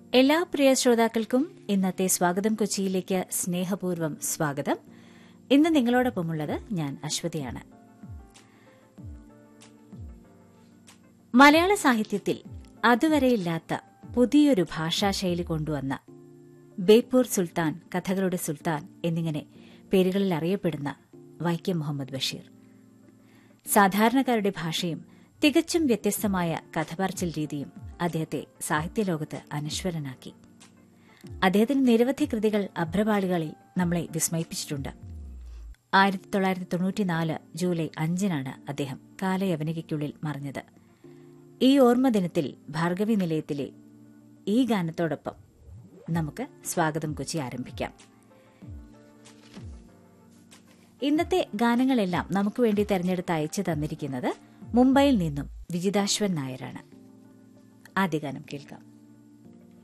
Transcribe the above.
എല്ലാ പ്രിയ ശ്രോതാക്കൾക്കും ഇന്നത്തെ സ്വാഗതം കൊച്ചിയിലേക്ക് സ്നേഹപൂർവ്വം സ്വാഗതം ഇന്ന് നിങ്ങളോടൊപ്പമുള്ളത് ഞാൻ അശ്വതിയാണ് മലയാള സാഹിത്യത്തിൽ അതുവരെയില്ലാത്ത പുതിയൊരു ഭാഷാശൈലി കൊണ്ടുവന്ന ബേപ്പൂർ സുൽത്താൻ കഥകളുടെ സുൽത്താൻ എന്നിങ്ങനെ പേരുകളിൽ അറിയപ്പെടുന്ന വൈക്കം മുഹമ്മദ് ബഷീർ സാധാരണക്കാരുടെ ഭാഷയും തികച്ചും വ്യത്യസ്തമായ കഥപറച്ചിൽ രീതിയും അദ്ദേഹത്തെ സാഹിത്യലോകത്ത് അനശ്വരനാക്കി അദ്ദേഹത്തിന് നിരവധി കൃതികൾ അഭ്രപാളികളിൽ നമ്മളെ വിസ്മയിപ്പിച്ചിട്ടുണ്ട് ആയിരത്തി തൊള്ളായിരത്തി തൊണ്ണൂറ്റിനാല് ജൂലൈ അഞ്ചിനാണ് അദ്ദേഹം കാലയവനികയ്ക്കുള്ളിൽ മറഞ്ഞത് ഈ ഓർമ്മ ദിനത്തിൽ ഭാർഗവി നിലയത്തിലെ ഈ ഗാനത്തോടൊപ്പം നമുക്ക് സ്വാഗതം കൊച്ചി ആരംഭിക്കാം ഇന്നത്തെ ഗാനങ്ങളെല്ലാം നമുക്ക് വേണ്ടി തെരഞ്ഞെടുത്ത് അയച്ചു തന്നിരിക്കുന്നത് മുംബൈയിൽ നിന്നും വിജിതാശ്വൻ നായരാണ് ആദ്യ ഗാനം കേൾക്കാം